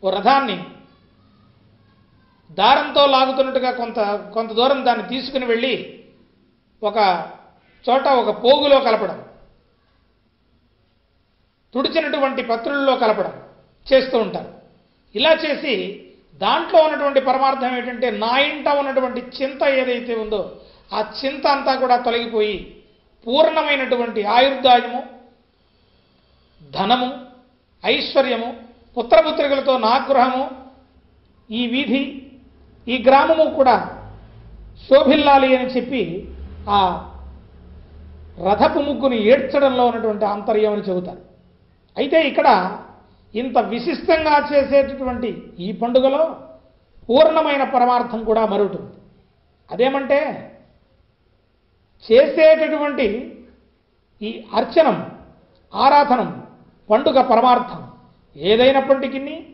ఓ రథాన్ని దారంతో లాగుతున్నట్టుగా కొంత కొంత దూరం దాన్ని తీసుకుని వెళ్ళి ఒక చోట ఒక పోగులో కలపడం తుడిచినటువంటి పత్రుల్లో కలపడం చేస్తూ ఉంటారు ఇలా చేసి దాంట్లో ఉన్నటువంటి పరమార్థం ఏంటంటే నా ఇంట ఉన్నటువంటి చింత ఏదైతే ఉందో ఆ చింత అంతా కూడా తొలగిపోయి పూర్ణమైనటువంటి ఆయుర్దాయము ధనము ఐశ్వర్యము పుత్రపుత్రికలతో నాగృహము ఈ వీధి ఈ గ్రామము కూడా శోభిల్లాలి అని చెప్పి ఆ రథపు ముగ్గుని ఏడ్చడంలో ఉన్నటువంటి ఆంతర్యం అని చెబుతారు అయితే ఇక్కడ ఇంత విశిష్టంగా చేసేటటువంటి ఈ పండుగలో పూర్ణమైన పరమార్థం కూడా మరొకటి ఉంది అదేమంటే చేసేటటువంటి ఈ అర్చనం ఆరాధనం పండుగ పరమార్థం ఏదైనప్పటికీ